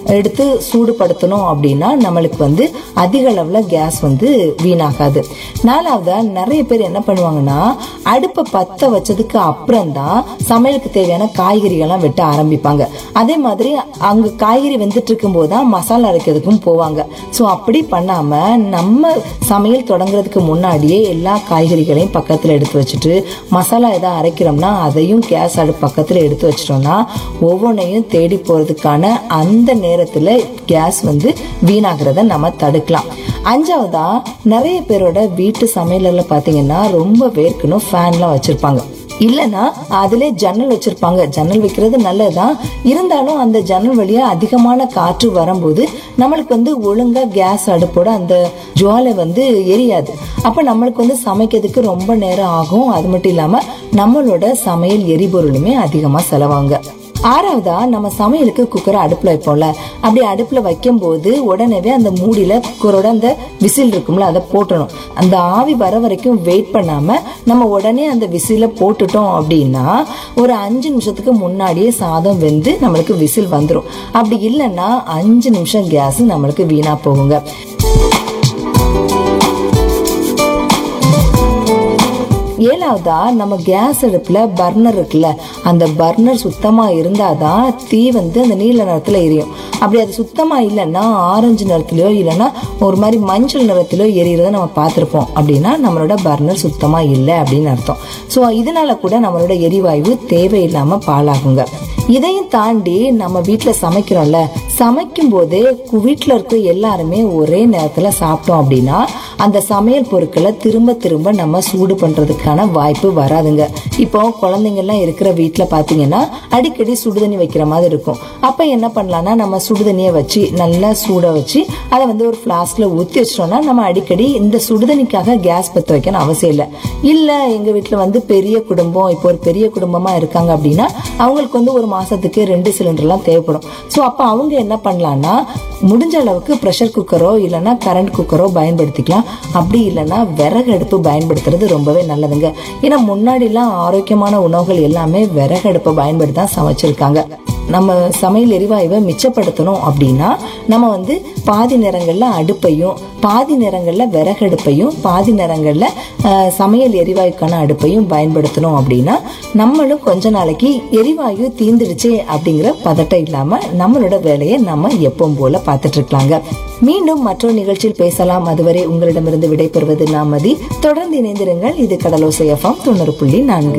எடுத்து சூடுபடுத்தணும் அப்படின்னா நம்மளுக்கு வந்து அதிக அளவுல கேஸ் வந்து வீணாகாது நாலாவதா நிறைய பேர் என்ன பண்ணுவாங்கன்னா அடுப்பை பத்த வச்சதுக்கு அப்புறம் தான் சமையலுக்கு தேவையான காய்கறிகள்லாம் வெட்ட ஆரம்பிப்பாங்க அதே மாதிரி அங்க காய்கறி வெந்துட்டு இருக்கும் போதுதான் மசாலா அரைக்கிறதுக்கும் போவாங்க ஸோ அப்படி பண்ணாம நம்ம சமையல் தொடங்குறதுக்கு முன்னாடியே எல்லா காய்கறிகளையும் பக்கத்துல எடுத்து வச்சுட்டு மசாலா எதாவது அரைக்கிறோம்னா அதையும் கேஸ் அடுப்பு பக்கத்துல எடுத்து வச்சிட்டோம்னா ஒவ்வொன்றையும் தேடி போறதுக்கான அந்த நேரத்துல கேஸ் வந்து வீணாகிறத நம்ம தடுக்கலாம் அஞ்சாவதா நிறைய பேரோட வீட்டு சமையல்ல பாத்தீங்கன்னா ரொம்ப வேர்க்கணும் ஃபேன்லாம் வச்சிருப்பாங்க இல்லனா அதிலே ஜன்னல் வச்சிருப்பாங்க ஜன்னல் வைக்கிறது நல்லதுதான் இருந்தாலும் அந்த ஜன்னல் வழியா அதிகமான காற்று வரும்போது நம்மளுக்கு வந்து ஒழுங்கா கேஸ் அடுப்போட அந்த ஜுவாலை வந்து எரியாது அப்ப நம்மளுக்கு வந்து சமைக்கிறதுக்கு ரொம்ப நேரம் ஆகும் அது மட்டும் இல்லாம நம்மளோட சமையல் எரிபொருளுமே அதிகமா செலவாங்க ஆறாவதா நம்ம சமையலுக்கு குக்கரை அடுப்புல வைப்போம்ல அப்படி அடுப்புல வைக்கும் போது உடனே அந்த மூடியில குக்கரோட அந்த விசில் இருக்கும்ல அதை போட்டணும் அந்த ஆவி வர வரைக்கும் வெயிட் பண்ணாம நம்ம உடனே அந்த விசில போட்டுட்டோம் அப்படின்னா ஒரு அஞ்சு நிமிஷத்துக்கு முன்னாடியே சாதம் வெந்து நம்மளுக்கு விசில் வந்துடும் அப்படி இல்லைன்னா அஞ்சு நிமிஷம் கேஸ் நம்மளுக்கு வீணா போகுங்க ஏழாவதா நம்ம கேஸ் அடுப்புல பர்னர் இருக்குல்ல அந்த பர்னர் சுத்தமா இருந்தாதான் தீ வந்து அந்த நீல நிறத்துல எரியும் அப்படி அது சுத்தமா இல்லைன்னா ஆரஞ்சு நிறத்துலயோ இல்லைன்னா ஒரு மாதிரி மஞ்சள் நிறத்திலோ எரியறத நம்ம பார்த்திருப்போம் அப்படின்னா நம்மளோட பர்னர் சுத்தமா இல்லை அப்படின்னு அர்த்தம் ஸோ இதனால கூட நம்மளோட எரிவாயு தேவையில்லாம பாழாகுங்க இதையும் தாண்டி நம்ம வீட்டுல சமைக்கிறோம்ல சமைக்கும் போதே வீட்டுல இருக்க எல்லாருமே ஒரே நேரத்துல சாப்பிட்டோம் அப்படின்னா அந்த சமையல் பொருட்களை திரும்ப திரும்ப நம்ம சூடு பண்றதுக்கான வாய்ப்பு வராதுங்க இப்போ குழந்தைங்க எல்லாம் இருக்கிற வீட்டுல பாத்தீங்கன்னா அடிக்கடி சுடுதண்ணி வைக்கிற மாதிரி இருக்கும் அப்ப என்ன பண்ணலாம்னா நம்ம சுடுதண்ணியை வச்சு நல்லா சூட வச்சு அதை வந்து ஒரு பிளாஸ்க்ல ஊத்தி வச்சிட்டோம்னா நம்ம அடிக்கடி இந்த சுடுதண்ணிக்காக கேஸ் பத்த வைக்கணும் அவசியம் இல்லை இல்ல எங்க வீட்டுல வந்து பெரிய குடும்பம் இப்போ ஒரு பெரிய குடும்பமா இருக்காங்க அப்படின்னா அவங்களுக்கு வந்து ஒரு மாசத்துக்கு ரெண்டு சிலிண்டர்லாம் தேவைப்படும் ஸோ அப்போ அவங்க என்ன பண்ணலாம்னா முடிஞ்ச அளவுக்கு ப்ரெஷர் குக்கரோ இல்லைன்னா கரண்ட் குக்கரோ பயன்படுத்திக்கலாம் அப்படி இல்லைன்னா விறகு அடுப்பு பயன்படுத்துறது ரொம்பவே நல்லதுங்க ஏன்னா முன்னாடிலாம் ஆரோக்கியமான உணவுகள் எல்லாமே விறகு அடுப்பை பயன்படுத்தி தான் சமைச்சிருக்காங்க நம்ம சமையல் எரிவாயுவை மிச்சப்படுத்தணும் அப்படின்னா நம்ம வந்து பாதி நேரங்கள்ல அடுப்பையும் பாதி நேரங்கள்ல விறகடுப்பையும் பாதி நேரங்கள்ல அஹ், சமையல் எரிவாயுக்கான அடுப்பையும் பயன்படுத்தணும் அப்படின்னா நம்மளும் கொஞ்ச நாளைக்கு எரிவாயு தீந்துடுச்சே அப்படிங்கிற பதட்டம் இல்லாம நம்மளோட வேலையை நம்ம எப்பவும் போல பார்த்துட்டு இருக்கலாங்க மீண்டும் மற்றொரு நிகழ்ச்சியில் பேசலாம் அதுவரை உங்களிடமிருந்து விடைபெறுவது நாமதி தொடர்ந்து இணைந்திருங்கள் இது கடலோசை எஃப்எம் தொண்ணூறு புள்ளி நான்கு